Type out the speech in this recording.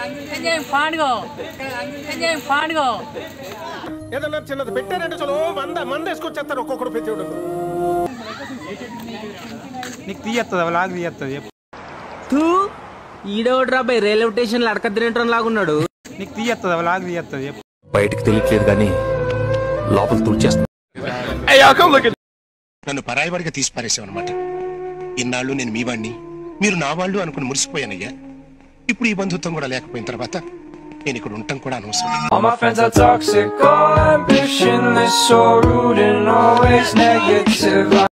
Enjoy పాడుగో enjoy పాడుగో ఏదన్నా చిన్నది పెట్టారంటే చలో వంద మంద వేసుకొచ్చేస్తారు ఒక్కొక్కరు ప్రతి ఒక్కరు నీకు తీయత్తది లాగ్ తీయత్తది చెప్పు తూ ఈడోడ్రా బై రైల్వే స్టేషన్ అడక తినేటం లాగున్నాడు నీకు తీయత్తది లాగ్ తీయత్తది చెప్పు బయటకు తెలియట్లేదు కానీ లోపల తుడిచేస్తుంది నన్ను పరాయివాడిగా తీసి పారేసావు అనమాట ఇన్నాళ్ళు నేను మీ వాణ్ణి మీరు నా వాళ్ళు అనుకుని మురిసిపోయానయ్యా ఇప్పుడు ఈ బంధుత్వం కూడా లేకపోయిన తర్వాత నేను ఇక్కడ ఉండటం కూడా అనవసరం All my friends are toxic, all ambitionless, so rude and always negative.